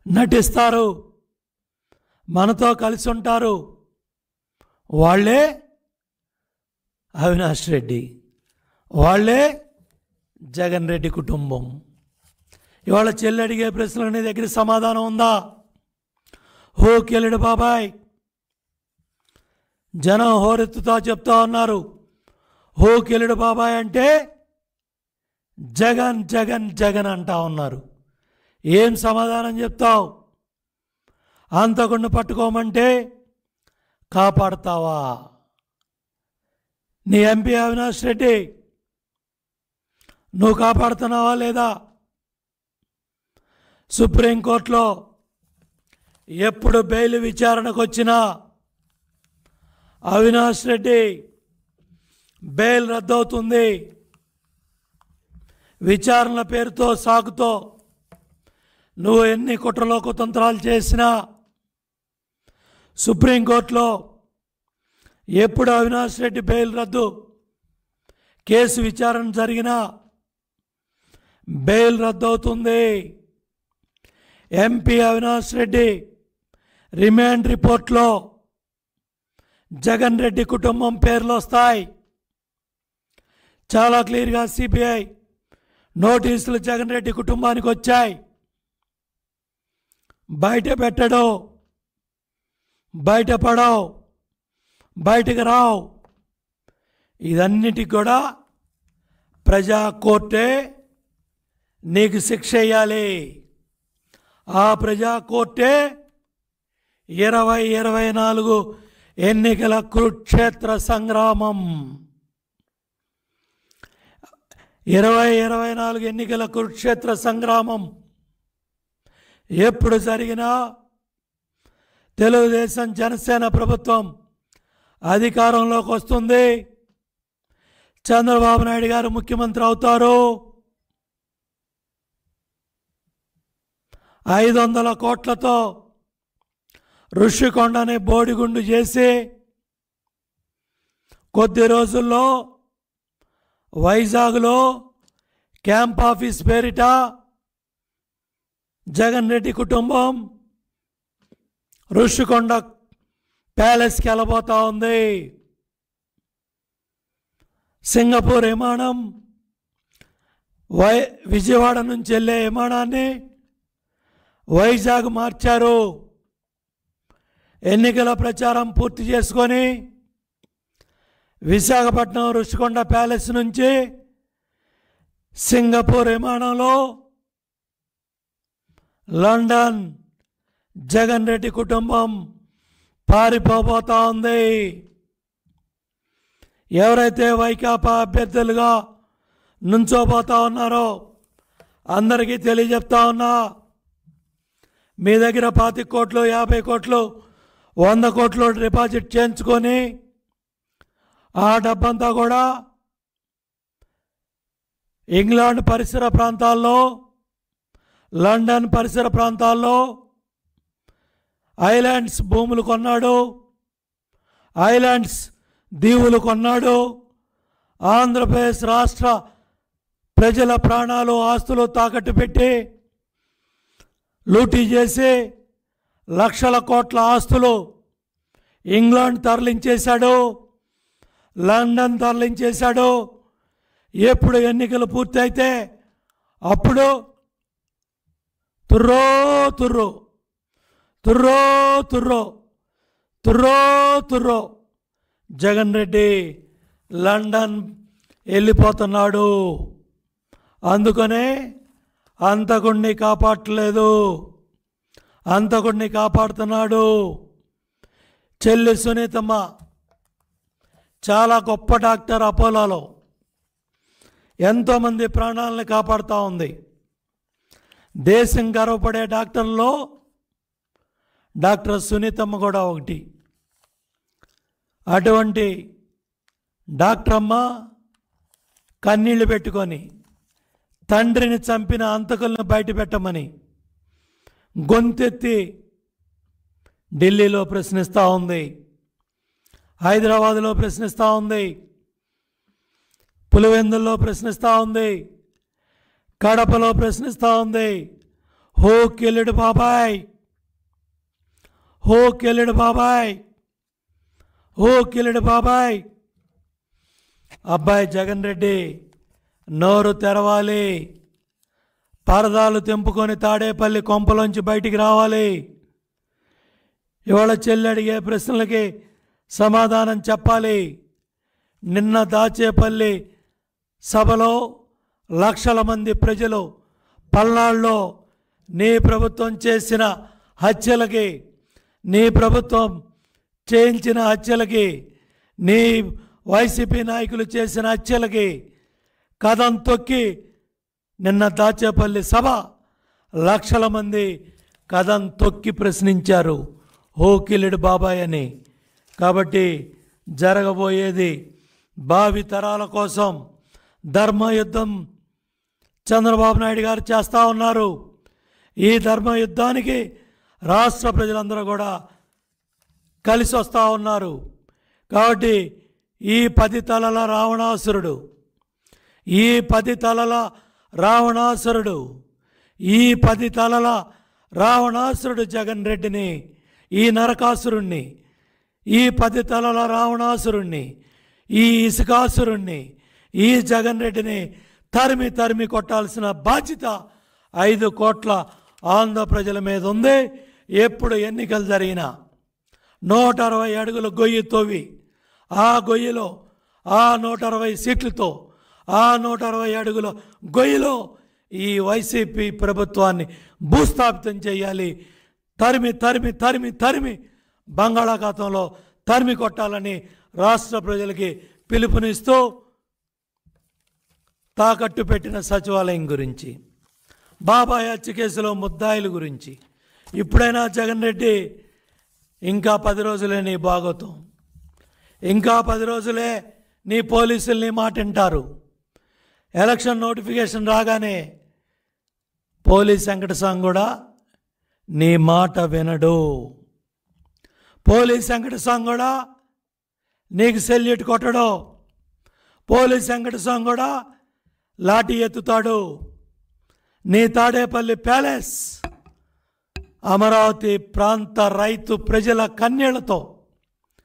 నటిస్తారు మనతో కలిసి ఉంటారు వాళ్ళే అవినాష్ రెడ్డి వాళ్ళే జగన్ రెడ్డి కుటుంబం ఇవాళ చెల్లి అడిగే ప్రశ్నలు నీ దగ్గర సమాధానం ఉందా హో కెళ్ళడు బాబాయ్ జనం హోరెత్తుతో చెప్తా ఉన్నారు హో కెళ్ళడు బాబాయ్ అంటే జగన్ జగన్ జగన్ అంటా ఉన్నారు ఏం సమాధానం చెప్తావు అంతకుండా పట్టుకోమంటే కాపాడతావా నీ ఎంపీ అవినాష్ రెడ్డి నువ్వు కాపాడుతున్నావా లేదా సుప్రీంకోర్టులో ఎప్పుడు బెయిల్ విచారణకు వచ్చినా అవినాష్ రెడ్డి బెయిల్ రద్దవుతుంది విచారణ పేరుతో సాకుతో నువ్వు ఎన్ని కుట్రలో కుతంత్రాలు చేసినా సుప్రీంకోర్టులో ఎప్పుడు అవినాష్ రెడ్డి బెయిల్ రద్దు కేసు విచారణ జరిగినా బెయిల్ రద్దవుతుంది ఎంపీ అవినాష్ రెడ్డి రిమాండ్ రిపోర్ట్లో జగన్ రెడ్డి కుటుంబం పేర్లు వస్తాయి చాలా క్లియర్గా సిబిఐ నోటీసులు జగన్ రెడ్డి కుటుంబానికి వచ్చాయి బయట పెట్టడు బయటపడవు బయటకు రావు ఇదన్నిటికి కూడా ప్రజా కోర్టే నీకు శిక్ష వేయాలి ఆ ప్రజా కోర్టే ఇరవై ఇరవై నాలుగు ఎన్నికల కురుక్షేత్ర సంగ్రామం ఇరవై ఇరవై నాలుగు ఎన్నికల కురుక్షేత్ర సంగ్రామం ఎప్పుడు జరిగినా తెలుగుదేశం జనసేన ప్రభుత్వం అధికారంలోకి వస్తుంది చంద్రబాబు నాయుడు గారు ముఖ్యమంత్రి అవుతారు ఐదు వందల కోట్లతో ఋషికొండని బోడిగుండు చేసి కొద్ది రోజుల్లో వైజాగ్లో క్యాంప్ ఆఫీస్ పేరిట జగన్ రెడ్డి కుటుంబం ఋషికొండ ప్యాలెస్కి వెళ్ళబోతా ఉంది సింగపూర్ విమానం వై విజయవాడ నుంచి వెళ్ళే విమానాన్ని వైజాగ్ మార్చారు ఎన్నికల ప్రచారం పూర్తి చేసుకొని విశాఖపట్నం రుషికొండ ప్యాలెస్ నుంచి సింగపూర్ విమానంలో లండన్ జగన్ రెడ్డి కుటుంబం పారిపోబోతా ఉంది ఎవరైతే వైకాపా అభ్యర్థులుగా నుంచోబోతా ఉన్నారో అందరికీ తెలియజెప్తా ఉన్నా మీ దగ్గర పాతి కోట్లు యాభై కోట్లు వంద కోట్లు డిపాజిట్ చేయించుకొని ఆ డబ్బంతా కూడా ఇంగ్లాండ్ పరిసర ప్రాంతాల్లో లండన్ పరిసర ప్రాంతాల్లో ఐలాండ్స్ భూములు కొన్నాడు ఐలాండ్స్ దీవులు కొన్నాడు ఆంధ్రప్రదేశ్ రాష్ట్ర ప్రజల ప్రాణాలు ఆస్తులు తాకట్టు పెట్టి లూటీ చేసి లక్షల కోట్ల ఆస్తులు ఇంగ్లాండ్ తరలించేశాడు లండన్ తరలించేశాడు ఎప్పుడు ఎన్నికలు పూర్తయితే అప్పుడు తుర్రో తుర్రో తుర్రో తుర్రో తుర్రో తుర్రో జగన్ రెడ్డి లండన్ వెళ్ళిపోతున్నాడు అందుకనే అంతకుణ్ణి కాపాడలేదు అంతకుణ్ణి కాపాడుతున్నాడు చెల్లి సునీతమ్మ చాలా గొప్ప డాక్టర్ అపోలోలో ఎంతోమంది ప్రాణాలను కాపాడుతూ ఉంది దేశం గర్వపడే డాక్టర్లో డాక్టర్ సునీతమ్మ కూడా ఒకటి అటువంటి డాక్టర్ అమ్మ కన్నీళ్లు పెట్టుకొని తండ్రిని చంపిన అంతకులను బయట పెట్టమని గొంతెత్తి ఢిల్లీలో ప్రశ్నిస్తూ ఉంది హైదరాబాదులో ప్రశ్నిస్తూ ఉంది పులివెందుల్లో ప్రశ్నిస్తూ ఉంది కడపలో ప్రశ్నిస్తూ ఉంది హో కెళ్ళుడు బాబాయ్ హో కెళ్ళుడు బాబాయ్ హో కెళ్ళుడు బాబాయ్ అబ్బాయి జగన్ రెడ్డి నోరు తెరవాలి పరదాలు తెంపుకొని తాడేపల్లి కొంపలోంచి బయటికి రావాలి ఇవాళ చెల్లి అడిగే ప్రశ్నలకి సమాధానం చెప్పాలి నిన్న దాచేపల్లి సభలో లక్షల మంది ప్రజలు పల్నాడులో నీ ప్రభుత్వం చేసిన హత్యలకి నీ ప్రభుత్వం చేయించిన హత్యలకి నీ వైసీపీ నాయకులు చేసిన హత్యలకి కథం తొక్కి నిన్న దాచేపల్లి సభ లక్షల మంది కథం తొక్కి ప్రశ్నించారు హోకిలుడు బాబాయ్ అని కాబట్టి జరగబోయేది భావి తరాల కోసం ధర్మయుద్ధం చంద్రబాబు నాయుడు గారు చేస్తూ ఉన్నారు ఈ ధర్మయుద్ధానికి రాష్ట్ర ప్రజలందరూ కూడా కలిసి వస్తూ ఉన్నారు కాబట్టి ఈ పది తలల రావణాసురుడు ఈ పది తలల రావణాసురుడు ఈ పది తలల రావణాసురుడు జగన్ రెడ్డిని ఈ నరకాసురుణ్ణి ఈ పది తలల రావణాసురుణ్ణి ఈ ఇసుకాసురుణ్ణి ఈ జగన్ రెడ్డిని తరిమి తరిమి కొట్టాల్సిన బాధ్యత ఐదు కోట్ల ఆంధ్ర ప్రజల మీద ఉంది ఎప్పుడు ఎన్నికలు జరిగినా నూట అరవై అడుగుల గొయ్యి తవ్వి ఆ గొయ్యిలో ఆ నూట అరవై సీట్లతో ఆ నూట అరవై అడుగుల గొయ్యిలో ఈ వైసీపీ ప్రభుత్వాన్ని భూస్థాపితం చేయాలి తరిమి తరిమి తరిమి తరిమి బంగాళాఖాతంలో తరిమి కొట్టాలని రాష్ట్ర ప్రజలకి పిలుపునిస్తూ తాకట్టు పెట్టిన సచివాలయం గురించి బాబాయ్ హత్య కేసులో ముద్దాయిల గురించి ఇప్పుడైనా జగన్ రెడ్డి ఇంకా పది రోజులే నీ బాగోతం ఇంకా పది రోజులే నీ పోలీసుల్ని మాట వింటారు ఎలక్షన్ నోటిఫికేషన్ రాగానే పోలీస్ వెంకటస్వామి కూడా నీ మాట వినడు పోలీస్ వెంకటస్వామి కూడా నీకు సెల్యూట్ కొట్టడు పోలీస్ వెంకటస్వామి కూడా లాఠీ ఎత్తుతాడు నీ తాడేపల్లి ప్యాలెస్ అమరావతి ప్రాంత రైతు ప్రజల కన్యలతో